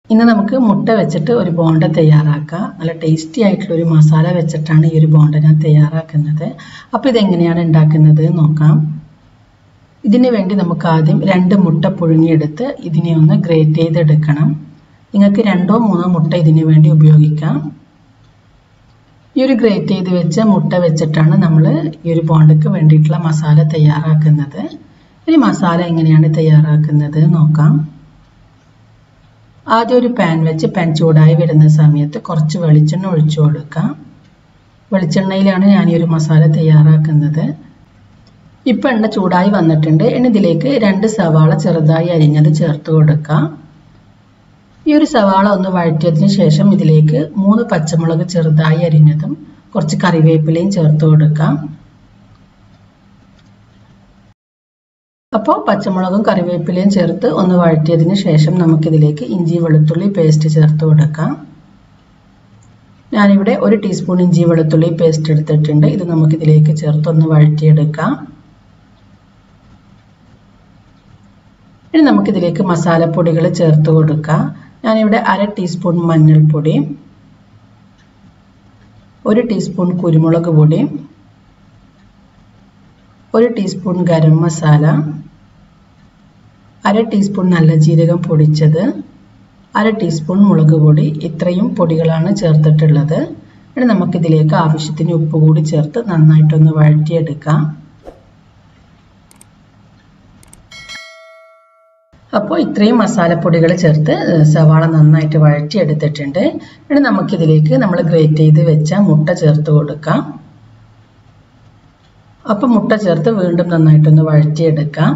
ഇന്ന് നമുക്ക് മുട്ട വെച്ചിട്ട് ഒരു ബോണ്ട തയ്യാറാക്കാം നല്ല ടേസ്റ്റി ആയിട്ടുള്ള ഒരു മസാല വെച്ചിട്ടാണ് ഈ ഒരു ബോണ്ട ഞാൻ തയ്യാറാക്കുന്നത് അപ്പോൾ ഇതെങ്ങനെയാണ് ഉണ്ടാക്കുന്നത് നോക്കാം ഇതിന് വേണ്ടി നമുക്ക് ആദ്യം രണ്ട് മുട്ട പുഴുങ്ങിയെടുത്ത് ഇതിനെ ഒന്ന് ഗ്രേറ്റ് ചെയ്തെടുക്കണം നിങ്ങൾക്ക് രണ്ടോ മൂന്നോ മുട്ട ഇതിന് വേണ്ടി ഉപയോഗിക്കാം ഈ ഒരു ഗ്രേറ്റ് ചെയ്ത് വെച്ച മുട്ട വെച്ചിട്ടാണ് നമ്മൾ ഈ ഒരു ബോണ്ടയ്ക്ക് വേണ്ടിയിട്ടുള്ള മസാല തയ്യാറാക്കുന്നത് ഇനി മസാല എങ്ങനെയാണ് തയ്യാറാക്കുന്നത് നോക്കാം ആദ്യം ഒരു പാൻ വെച്ച് പാൻ ചൂടായി വരുന്ന സമയത്ത് കുറച്ച് വെളിച്ചെണ്ണ ഒഴിച്ചു കൊടുക്കാം വെളിച്ചെണ്ണയിലാണ് ഞാൻ ഈ ഒരു മസാല തയ്യാറാക്കുന്നത് ഇപ്പം എണ്ണ ചൂടായി വന്നിട്ടുണ്ട് ഇനി ഇതിലേക്ക് രണ്ട് സവാള ചെറുതായി അരിഞ്ഞത് ചേർത്ത് കൊടുക്കാം ഈ ഒരു സവാള ഒന്ന് വഴറ്റിയതിന് ശേഷം ഇതിലേക്ക് മൂന്ന് പച്ചമുളക് ചെറുതായി അരിഞ്ഞതും കുറച്ച് കറിവേപ്പിലയും ചേർത്ത് കൊടുക്കാം അപ്പോൾ പച്ചമുളകും കറിവേപ്പിലയും ചേർത്ത് ഒന്ന് വഴറ്റിയതിന് ശേഷം നമുക്കിതിലേക്ക് ഇഞ്ചി വെളുത്തുള്ളി പേസ്റ്റ് ചേർത്ത് കൊടുക്കാം ഞാനിവിടെ ഒരു ടീസ്പൂൺ ഇഞ്ചി വെളുത്തുള്ളി പേസ്റ്റ് എടുത്തിട്ടുണ്ട് ഇത് നമുക്കിതിലേക്ക് ചേർത്ത് ഒന്ന് വഴറ്റിയെടുക്കാം ഇനി നമുക്കിതിലേക്ക് മസാലപ്പൊടികൾ ചേർത്ത് കൊടുക്കാം ഞാനിവിടെ അര ടീസ്പൂൺ മഞ്ഞൾപ്പൊടി ഒരു ടീസ്പൂൺ കുരുമുളക് പൊടി ഒരു ടീസ്പൂൺ ഗരം മസാല അര ടീസ്പൂൺ നല്ല ജീരകം പൊടിച്ചത് അര ടീസ്പൂൺ മുളക് പൊടി ഇത്രയും പൊടികളാണ് ചേർത്തിട്ടുള്ളത് ഇനി നമുക്കിതിലേക്ക് ആവശ്യത്തിന് ഉപ്പ് കൂടി ചേർത്ത് നന്നായിട്ടൊന്ന് വഴറ്റിയെടുക്കാം അപ്പോൾ ഇത്രയും മസാലപ്പൊടികൾ ചേർത്ത് സവാള നന്നായിട്ട് വഴറ്റിയെടുത്തിട്ടുണ്ട് ഇനി നമുക്കിതിലേക്ക് നമ്മൾ ഗ്രേറ്റ് ചെയ്ത് വെച്ച മുട്ട ചേർത്ത് കൊടുക്കാം അപ്പം മുട്ട ചേർത്ത് വീണ്ടും നന്നായിട്ടൊന്ന് വഴറ്റിയെടുക്കാം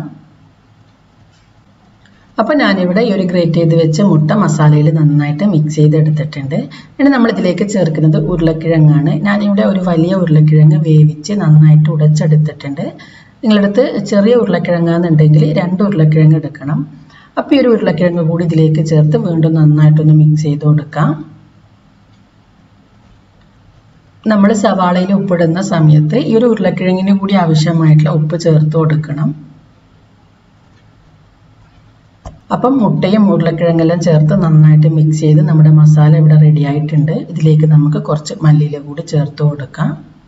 അപ്പം ഞാനിവിടെ ഈ ഒരു ഗ്രേറ്റ് ചെയ്ത് വെച്ച മുട്ട മസാലയിൽ നന്നായിട്ട് മിക്സ് ചെയ്തെടുത്തിട്ടുണ്ട് ഇനി നമ്മൾ ഇതിലേക്ക് ചേർക്കുന്നത് ഉരുളക്കിഴങ്ങാണ് ഞാനിവിടെ ഒരു വലിയ ഉരുളക്കിഴങ്ങ് വേവിച്ച് നന്നായിട്ട് ഉടച്ചെടുത്തിട്ടുണ്ട് നിങ്ങളടുത്ത് ചെറിയ ഉരുളക്കിഴങ്ങാന്നുണ്ടെങ്കിൽ രണ്ട് ഉരുളക്കിഴങ്ങ് എടുക്കണം അപ്പോൾ ഈ ഒരു ഉരുളക്കിഴങ്ങ് കൂടി ഇതിലേക്ക് ചേർത്ത് വീണ്ടും നന്നായിട്ടൊന്ന് മിക്സ് ചെയ്ത് കൊടുക്കാം നമ്മൾ സവാളയിൽ ഉപ്പിടുന്ന സമയത്ത് ഈ ഒരു ഉരുളക്കിഴങ്ങിന് കൂടി ആവശ്യമായിട്ടുള്ള ഉപ്പ് ചേർത്ത് കൊടുക്കണം അപ്പം മുട്ടയും ഉരുളക്കിഴങ്ങെല്ലാം ചേർത്ത് നന്നായിട്ട് മിക്സ് ചെയ്ത് നമ്മുടെ മസാല ഇവിടെ റെഡി ആയിട്ടുണ്ട് ഇതിലേക്ക് നമുക്ക് കുറച്ച് മല്ലിയില കൂടി ചേർത്ത് കൊടുക്കാം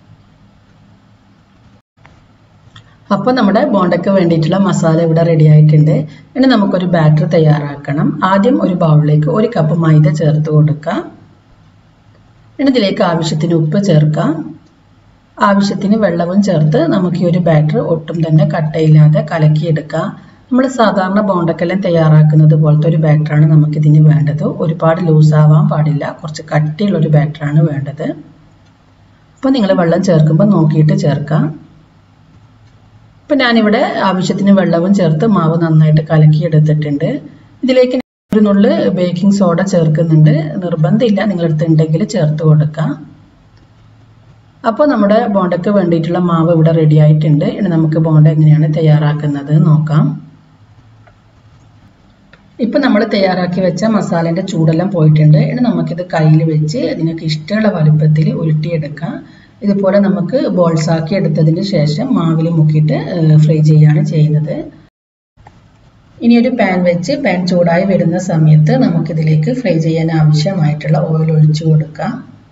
അപ്പോൾ നമ്മുടെ ബോണ്ടയ്ക്ക് വേണ്ടിയിട്ടുള്ള മസാല ഇവിടെ റെഡി ആയിട്ടുണ്ട് ഇനി നമുക്കൊരു ബാറ്റർ തയ്യാറാക്കണം ആദ്യം ഒരു ബൗളിലേക്ക് ഒരു കപ്പ് മൈദ ചേർത്ത് കൊടുക്കാം ഇനി ഇതിലേക്ക് ആവശ്യത്തിന് ഉപ്പ് ചേർക്കാം ആവശ്യത്തിന് വെള്ളവും ചേർത്ത് നമുക്ക് ഈ ഒരു ബാറ്റർ ഒട്ടും തന്നെ കട്ടയില്ലാതെ കലക്കിയെടുക്കാം നമ്മൾ സാധാരണ ബോണ്ടക്കെല്ലാം തയ്യാറാക്കുന്നത് പോലത്തെ ഒരു ബാറ്ററാണ് നമുക്കിതിന് വേണ്ടത് ഒരുപാട് ലൂസ് ആവാൻ പാടില്ല കുറച്ച് കട്ടിയുള്ള ഒരു ബാറ്ററാണ് വേണ്ടത് അപ്പോൾ നിങ്ങൾ വെള്ളം ചേർക്കുമ്പോൾ നോക്കിയിട്ട് ചേർക്കാം ഇപ്പം ഞാനിവിടെ ആവശ്യത്തിന് വെള്ളവും ചേർത്ത് മാവ് നന്നായിട്ട് കലക്കി എടുത്തിട്ടുണ്ട് ഇതിലേക്ക് ഒരു നുള്ള് ബേക്കിംഗ് സോഡ ചേർക്കുന്നുണ്ട് നിർബന്ധമില്ല നിങ്ങളടുത്ത് ഉണ്ടെങ്കിൽ ചേർത്ത് കൊടുക്കാം അപ്പോൾ നമ്മുടെ ബോണ്ടയ്ക്ക് വേണ്ടിയിട്ടുള്ള മാവ് ഇവിടെ റെഡി ആയിട്ടുണ്ട് ഇനി നമുക്ക് ബോണ്ട എങ്ങനെയാണ് തയ്യാറാക്കുന്നത് നോക്കാം ഇപ്പം നമ്മൾ തയ്യാറാക്കി വെച്ച മസാലേൻ്റെ ചൂടെല്ലാം പോയിട്ടുണ്ട് ഇനി നമുക്കിത് കയ്യിൽ വെച്ച് നിങ്ങൾക്ക് ഇഷ്ടമുള്ള വലുപ്പത്തിൽ ഉരുട്ടിയെടുക്കാം ഇതുപോലെ നമുക്ക് ബോൾസ് ആക്കി എടുത്തതിന് ശേഷം മാവിൽ മുക്കിയിട്ട് ഫ്രൈ ചെയ്യാണ് ചെയ്യുന്നത് ഇനി ഒരു പാൻ വെച്ച് പാൻ ചൂടായി വരുന്ന സമയത്ത് നമുക്കിതിലേക്ക് ഫ്രൈ ചെയ്യാൻ ആവശ്യമായിട്ടുള്ള ഓയിൽ ഒഴിച്ചു കൊടുക്കാം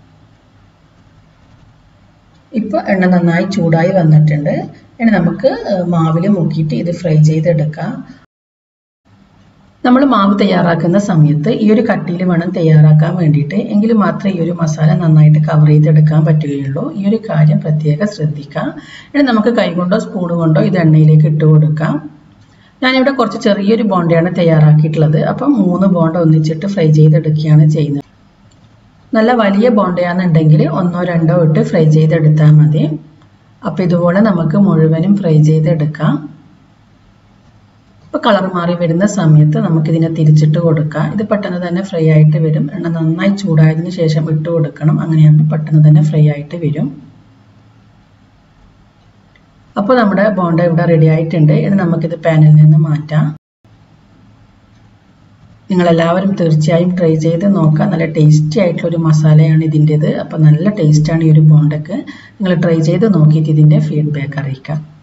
ഇപ്പോൾ എണ്ണ നന്നായി ചൂടായി വന്നിട്ടുണ്ട് ഇനി നമുക്ക് മാവിൽ മുക്കിയിട്ട് ഇത് ഫ്രൈ ചെയ്തെടുക്കാം നമ്മൾ മാവ് തയ്യാറാക്കുന്ന സമയത്ത് ഈ ഒരു കട്ടിയിൽ വേണം തയ്യാറാക്കാൻ വേണ്ടിയിട്ട് എങ്കിൽ മാത്രമേ ഈ ഒരു മസാല നന്നായിട്ട് കവർ ചെയ്തെടുക്കാൻ പറ്റുകയുള്ളൂ ഈ ഒരു കാര്യം പ്രത്യേകം ശ്രദ്ധിക്കാം ഇനി നമുക്ക് കൈകൊണ്ടോ സ്പൂൺ കൊണ്ടോ ഇത് എണ്ണയിലേക്ക് ഇട്ട് കൊടുക്കാം ഞാനിവിടെ കുറച്ച് ചെറിയൊരു ബോണ്ടയാണ് തയ്യാറാക്കിയിട്ടുള്ളത് അപ്പം മൂന്ന് ബോണ്ട ഒന്നിച്ചിട്ട് ഫ്രൈ ചെയ്തെടുക്കുകയാണ് ചെയ്യുന്നത് നല്ല വലിയ ബോണ്ടയാണെന്നുണ്ടെങ്കിൽ ഒന്നോ രണ്ടോ ഇട്ട് ഫ്രൈ ചെയ്തെടുത്താൽ മതി അപ്പോൾ ഇതുപോലെ നമുക്ക് മുഴുവനും ഫ്രൈ ചെയ്തെടുക്കാം ഇപ്പോൾ കളർ മാറി വരുന്ന സമയത്ത് നമുക്കിതിനെ തിരിച്ചിട്ട് കൊടുക്കാം ഇത് പെട്ടെന്ന് തന്നെ ഫ്രൈ ആയിട്ട് വരും എണ്ണ നന്നായി ചൂടായതിനു ശേഷം ഇട്ട് കൊടുക്കണം അങ്ങനെയാകുമ്പോൾ പെട്ടെന്ന് തന്നെ ഫ്രൈ ആയിട്ട് വരും അപ്പോൾ നമ്മുടെ ബോണ്ട ഇവിടെ റെഡി ആയിട്ടുണ്ട് ഇനി നമുക്കിത് പാനിൽ നിന്ന് മാറ്റാം നിങ്ങളെല്ലാവരും തീർച്ചയായും ട്രൈ ചെയ്ത് നോക്കാം നല്ല ടേസ്റ്റി ആയിട്ടുള്ള ഒരു മസാലയാണ് ഇതിൻ്റെത് അപ്പോൾ നല്ല ടേസ്റ്റാണ് ഈ ഒരു ബോണ്ടക്ക് നിങ്ങൾ ട്രൈ ചെയ്ത് നോക്കിയിട്ട് ഇതിൻ്റെ ഫീഡ്ബാക്ക് അറിയിക്കാം